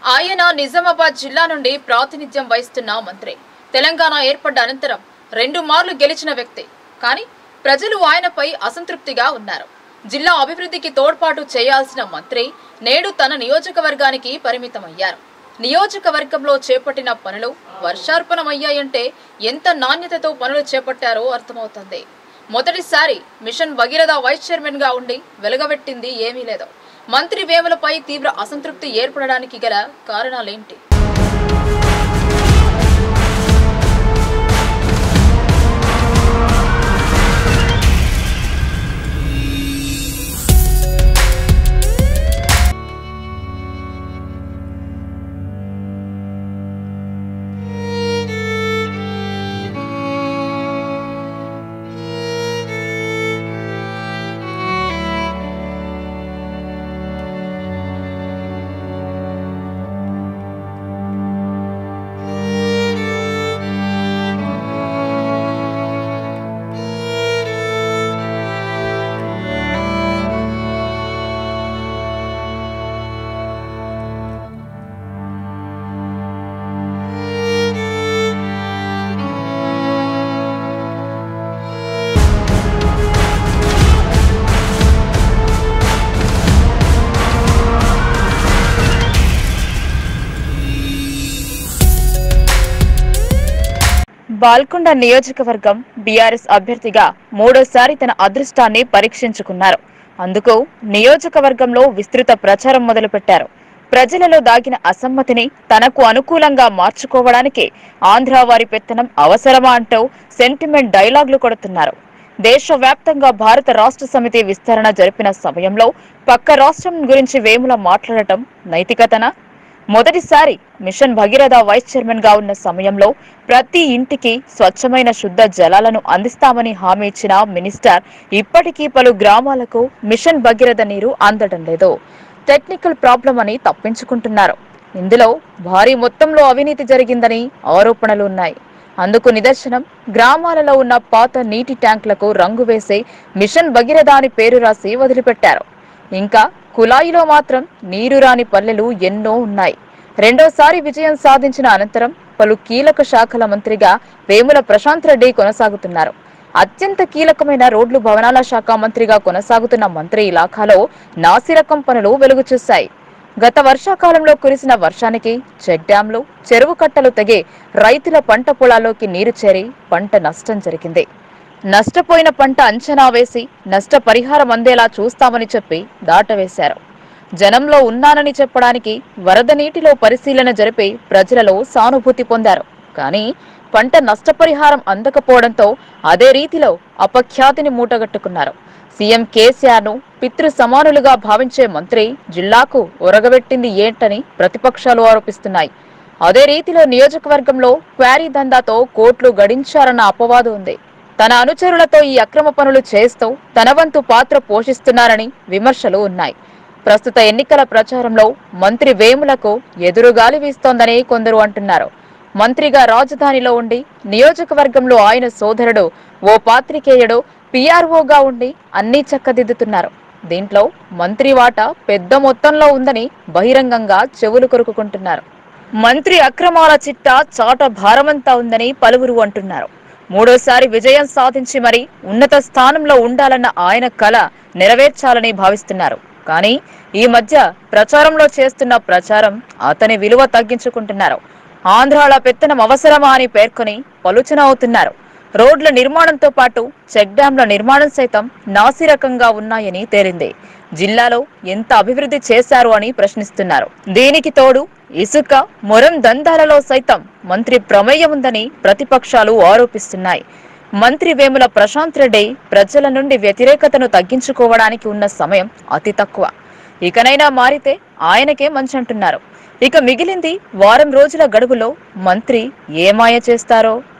ఆయన నిజామాబాద్ జిల్లా నుండి ప్రాతినిధ్యం వహిస్తున్న మంత్రి తెలంగాణ ఏర్పడ్డ అనంతరం రెండు మార్లు గెలిచిన వ్యక్తి కానీ ప్రజలు ఆయనపై అసంతృప్తిగా ఉన్నారు జిల్లా అభివృద్ధికి తోడ్పాటు చేయాల్సిన మంత్రి నేడు తన నియోజకవర్గానికి పరిమితమయ్యారు నియోజకవర్గంలో చేపట్టిన పనులు వర్షార్పణమయ్యాయంటే ఎంత నాణ్యతతో పనులు చేపట్టారో అర్థమవుతుంది మొదటిసారి మిషన్ భగీరథ వైస్ చైర్మన్ గా ఉండి వెలుగబెట్టింది ఏమీ లేదు మంత్రి వేములపై తీవ్ర అసంతృప్తి ఏర్పడడానికి గల కారణాలేంటి బాల్కొండ నియోజకవర్గం బీఆర్ఎస్ అభ్యర్థిగా మూడోసారి తన అదృష్టాన్ని పరీక్షించుకున్నారు అందుకు నియోజకవర్గంలో విస్తృత ప్రచారం మొదలుపెట్టారు ప్రజలలో దాగిన అసమ్మతిని తనకు అనుకూలంగా మార్చుకోవడానికి ఆంధ్ర వారి పెత్తనం అవసరమా అంటూ సెంటిమెంట్ డైలాగులు కొడుతున్నారు దేశవ్యాప్తంగా భారత రాష్ట్ర సమితి విస్తరణ జరిపిన సమయంలో పక్క రాష్ట్రం గురించి వేముల మాట్లాడటం నైతికతనా మొదటిసారి మిషన్ భగీరథ వైస్ చైర్మన్ గా ఉన్న సమయంలో ప్రతి ఇంటికి స్వచ్ఛమైన శుద్ధ జలాలను అందిస్తామని హామీ ఇచ్చిన మినిస్టర్ ఇప్పటికీ పలు గ్రామాలకు మిషన్ భగీరథ నీరు అందడం లేదు టెక్నికల్ ప్రాబ్లం అని తప్పించుకుంటున్నారు ఇందులో భారీ మొత్తంలో అవినీతి జరిగిందని ఆరోపణలు ఉన్నాయి అందుకు నిదర్శనం గ్రామాలలో ఉన్న పాత నీటి ట్యాంకులకు రంగు వేసి మిషన్ భగీరథ అని పేరు రాసి వదిలిపెట్టారు ఇంకా కుళాయిలో మాత్రం నీరు రాని పల్లెలు ఎన్నో ఉన్నాయి రెండోసారి విజయం సాధించిన అనంతరం పలు కీలక శాఖల మంత్రిగా వేముల ప్రశాంత్ రెడ్డి కొనసాగుతున్నారు అత్యంత కీలకమైన రోడ్లు భవనాల శాఖ మంత్రిగా కొనసాగుతున్న మంత్రి ఇలాఖాలో నాసిరకం పనులు వెలుగు చూశాయి గత వర్షాకాలంలో కురిసిన వర్షానికి చెక్ డ్యాంలు చెరువు కట్టలు తెగి రైతుల పంట పొలాల్లోకి నీరు చేరి పంట నష్టం జరిగింది నష్టపోయిన పంట అంచనా వేసి నష్టపరిహారం అందేలా చూస్తామని చెప్పి దాటవేశారు జనంలో ఉన్నానని చెప్పడానికి వరద నీటిలో పరిశీలన జరిపి ప్రజలలో సానుభూతి పొందారు కానీ పంట నష్టపరిహారం అందకపోవడంతో అదే రీతిలో అపఖ్యాతిని మూటగట్టుకున్నారు సీఎం కేసీఆర్ ను పితృ సమానులుగా భావించే మంత్రి జిల్లాకు ఒరగబెట్టింది ఏంటని ప్రతిపక్షాలు ఆరోపిస్తున్నాయి అదే రీతిలో నియోజకవర్గంలో క్వారీ దందాతో కోట్లు గడించారన్న అపవాదు ఉంది తన అనుచరులతో ఈ అక్రమ పనులు చేస్తూ తన వంతు పాత్ర పోషిస్తున్నారని విమర్శలు ఉన్నాయి ప్రస్తుత ఎన్నికల ప్రచారంలో మంత్రి వేములకు ఎదురుగాలి వీస్తోందని కొందరు అంటున్నారు మంత్రిగా రాజధానిలో ఉండి నియోజకవర్గంలో ఆయన సోదరుడు ఓ పాత్రికేయుడు పీఆర్ఓగా ఉండి అన్నీ చక్కదిద్దుతున్నారు దీంట్లో మంత్రి వాటా పెద్ద మొత్తంలో ఉందని బహిరంగంగా చెవులు కొరుకుకుంటున్నారు మంత్రి అక్రమాల చిట్టా చాట భారమంతా ఉందని పలువురు అంటున్నారు మూడోసారి విజయం సాధించి మరి ఉన్నత స్థానంలో ఉండాలన్న ఆయన కల నెరవేర్చాలని భావిస్తున్నారు కానీ ఈ మధ్య ప్రచారంలో చేస్తున్న ప్రచారం అతని విలువ తగ్గించుకుంటున్నారు ఆంధ్రాల పెత్తనం అవసరమా అని పేర్కొని పలుచన అవుతున్నారు రోడ్ల నిర్మాణంతో పాటు చెక్ డ్యాంల నిర్మాణం సైతం నాసిరకంగా ఉన్నాయని తేలింది జిల్లాలో ఎంత అభివృద్ధి చేశారు అని ప్రశ్నిస్తున్నారు దీనికి తోడు ఇసుక మొరం దందాలలో సైతం మంత్రి ప్రమేయం ఉందని ప్రతిపక్షాలు ఆరోపిస్తున్నాయి మంత్రి వేముల ప్రశాంత్ రెడ్డి ప్రజల నుండి వ్యతిరేకతను తగ్గించుకోవడానికి ఉన్న సమయం అతి తక్కువ ఇకనైనా మారితే ఆయనకే మంచంటున్నారు ఇక మిగిలింది వారం రోజుల గడువులో మంత్రి ఏ మాయ చేస్తారో